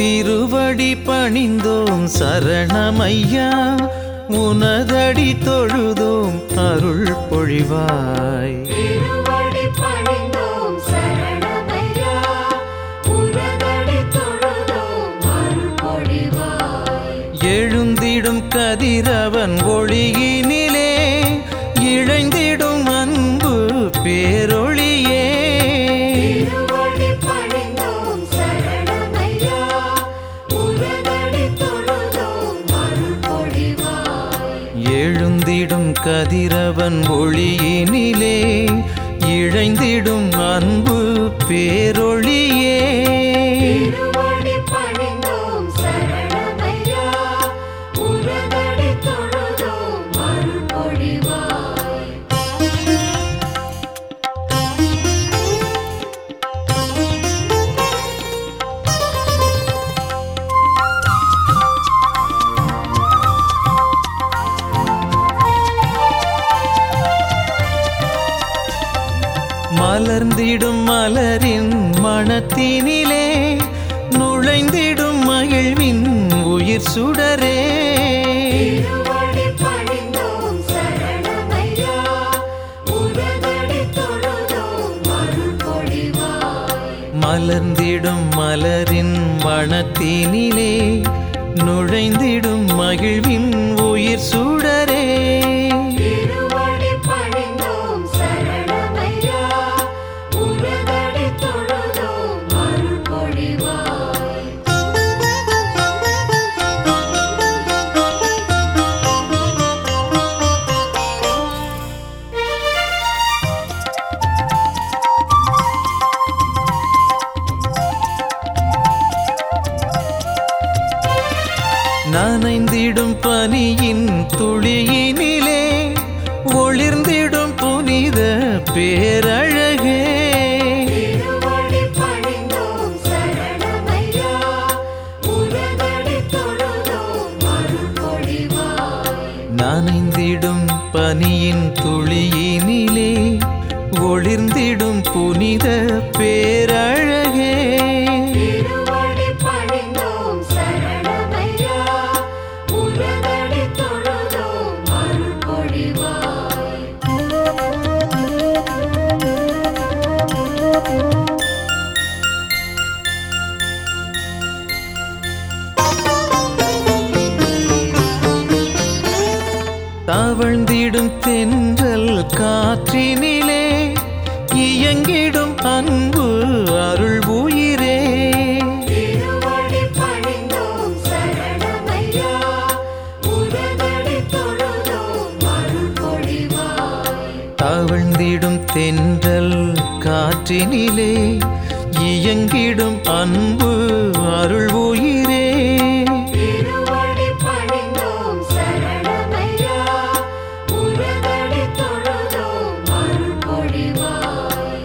திருவடி பணிந்தோம் சரணமையா உனதடி தொழுதோம் அருள் பொழிவாய் திருவடி பணிந்தோம் சரணமையா உனதடி தொழுதோம் அருள் பொழிவாய் எழுந்திடும் கதிரவன் ஒளியினிலே இழைந்திடும் அன்பு பேரொளியே திருவடி பணிந்தோம் சரணமையா உனதடி தொழுதோம் அருள் பொழிவாய் எழுந்திடும் கதிரவன் ஒளியினிலே இழைந்திடும் அன்பு பேரொளியே திருவடி பணிந்தோம் சரணமையா உனதடி தொழுதோம் அருள் பொழிவாய் மலர்ந்திடும் மலரின் மணத்தினிலே நுழைந்திடும் மகிழ்வின் உயிர் சுடரே திருவடி பணிந்தோம் சரணமையா உனதடி தொழுதோம் அருள் பொழிவாய் மலர்ந்திடும் மலரின் மணத்தினிலே நுழைந்திடும் மகிழ்வின் உயிர் சுடரே திருவடி பணிந்தோம் சரணமையா உனதடி தொழுதோம் அருள் பொழிவாய் நனைந்திடும் பனியின் துளியினிலே ஒளிர்ந்திடும் புனித பேரழகே திருவடி பணிந்தோம் சரணமையா உனதடி தொழுதோம் அருள் பொழிவாய் நனைந்திடும் பனியின் துளியினிலே ஒளிர்ந்திடும் புனித பேரழகே திருவடி பணிந்தோம் சரணமையா உனதடி தொழுதோம் அருள் பொழிவாய் தவழ்ந்திடும் தென்றல் காற்றினிலே இயங்கிடும் அன்பு அருள் உயிரே திருவடி பணிந்தோம் சரணமையா உனதடி தொழுதோம் அருள் பொழிவாய் தவழ்ந்திடும் தென்றல் காற்றினிலே இயங்கிடும் அன்பு அருள் உயிரே திருவடி பணிந்தோம் சரணமையா உனதடி தொழுதோம் அருள் பொழிவாய்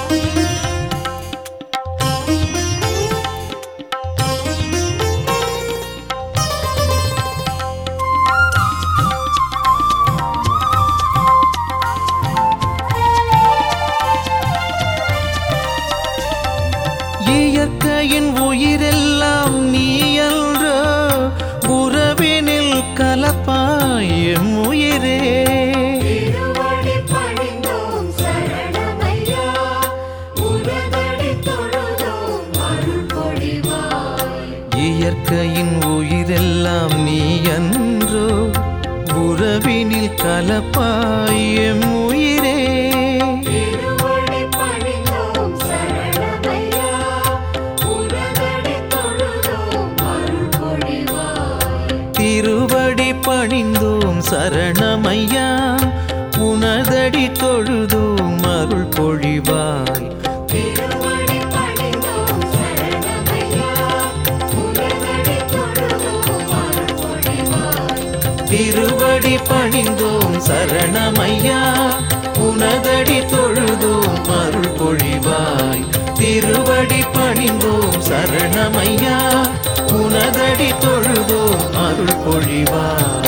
இயற்கையின் உயிரெல்லாம் நீ அன்றோ உறவினில் கலப்பாயும் உயிரே திருவடி பணிந்தோம் சரணமையா உனதடி தொழுதோம் அருள் பொழிவாய் இயற்கையின் உயிரெல்லாம் நீ அன்றோ உறவினில் கலப்பாயும் உயிரே திருவடி பணிந்தோம் சரணமையா உனதடி தொழுதோம் அருள் பொழிவாய் திருவடி பணிந்தோம் சரணமையா உனதடி தொழுதோம் அருள் பொழிவாய் திருவடி பணிந்தோம் சரணமையா உனதடி தொழுதோம் அருள் பொழிவாய் திருவடி பணிந்தோம் சரணமையா உனதடி தொழுதோம் அருள் பொழிவாய் திருவடி பணிந்தோம் சரணமையா உனதடி தொழுதோம் அருள் பொழிவாய்